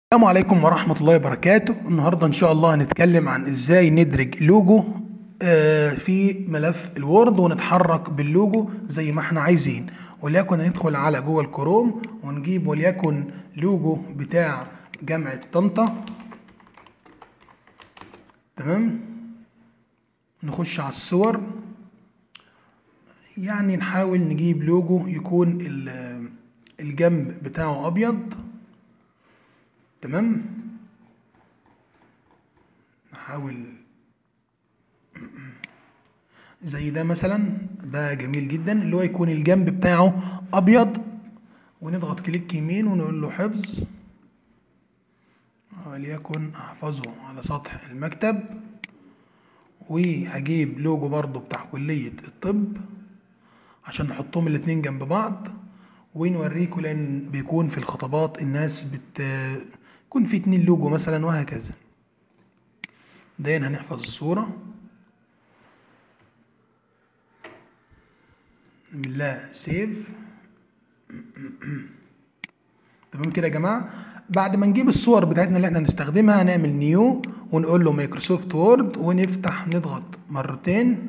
السلام عليكم ورحمة الله وبركاته النهاردة إن شاء الله هنتكلم عن إزاي ندرج لوجو آه، في ملف الوورد ونتحرك باللوجو زي ما احنا عايزين وليكن ندخل على جوجل كروم ونجيب وليكن لوجو بتاع جامعة طنطا تمام نخش على الصور يعني نحاول نجيب لوجو يكون ال- الجنب بتاعه أبيض تمام نحاول زي ده مثلا ده جميل جدا اللي هو يكون الجنب بتاعه ابيض ونضغط كليك يمين ونقول له حفظ وليكن احفظه على سطح المكتب وهجيب لوجو برضو بتاع كلية الطب عشان نحطهم الاتنين جنب بعض ونوريكم لان بيكون في الخطابات الناس بت يكون في اتنين لوجو مثلا وهكذا داين هنحفظ الصورة نعمل لها سيف تمام كده يا جماعة بعد ما نجيب الصور بتاعتنا اللي احنا هنستخدمها هنعمل نيو ونقول له مايكروسوفت وورد ونفتح نضغط مرتين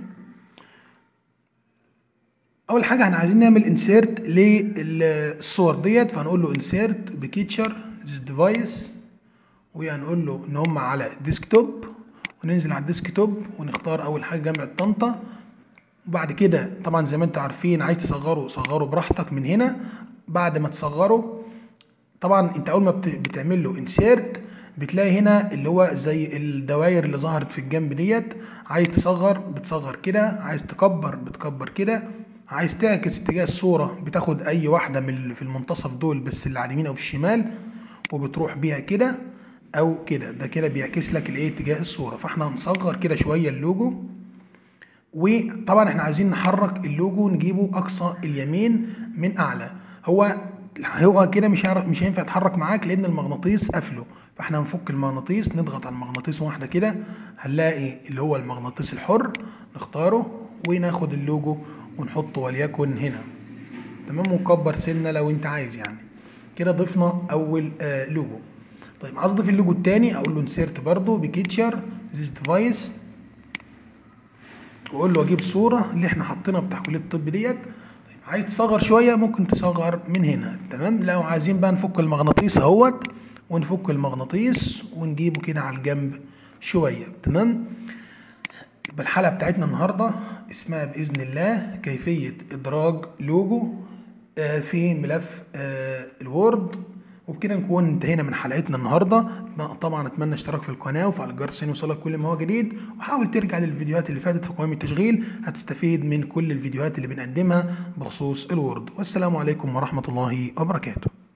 اول حاجه احنا عايزين نعمل انسيرت للصور ديت فهنقول له انسيرت بكيتشر ديفايس وهنقول له ان هم على الديسكتوب وننزل على الديسكتوب ونختار اول حاجه جامعه طنطا وبعد كده طبعا زي ما انتم عارفين عايز تصغره صغره براحتك من هنا بعد ما تصغره طبعا انت اول ما بت- بتعمل له انسيرت بتلاقي هنا اللي هو زي الدوائر اللي ظهرت في الجنب ديت عايز تصغر بتصغر كده عايز تكبر بتكبر كده عايز تعكس اتجاه الصورة بتاخد اي واحدة من اللي في المنتصف دول بس اللي على اليمين او في الشمال وبتروح بيها كده او كده ده كده بيعكس لك الايه اتجاه الصورة فاحنا هنصغر كده شوية اللوجو وطبعا احنا عايزين نحرك اللوجو نجيبه اقصى اليمين من اعلى هو هو كده مش هيعرف مش هينفع يتحرك معاك لان المغناطيس قافله فاحنا هنفك المغناطيس نضغط على المغناطيس واحده كده هنلاقي اللي هو المغناطيس الحر نختاره وناخد اللوجو ونحطه وليكن هنا تمام ونكبر سنه لو انت عايز يعني كده ضفنا اول آه لوجو طيب عايز اضيف اللوجو التاني اقول له انسيرت برضو بكيتشر ذيس ديفايس واقول له اجيب صوره اللي احنا حاطينها بتاع كليه الطب ديت طيب عايز تصغر شويه ممكن تصغر من هنا تمام لو عايزين بقى نفك المغناطيس اهوت ونفك المغناطيس ونجيبه كده على الجنب شويه تمام يبقى الحلقه بتاعتنا النهارده اسمها باذن الله كيفيه ادراج لوجو آه، في ملف آه، الوورد وبكده نكون انتهينا من حلقتنا النهارده طبعا اتمنى اشتراك في القناه وفعل الجرس عشان يوصلك كل ما هو جديد وحاول ترجع للفيديوهات اللي فاتت في قوائم التشغيل هتستفيد من كل الفيديوهات اللي بنقدمها بخصوص الوورد والسلام عليكم ورحمه الله وبركاته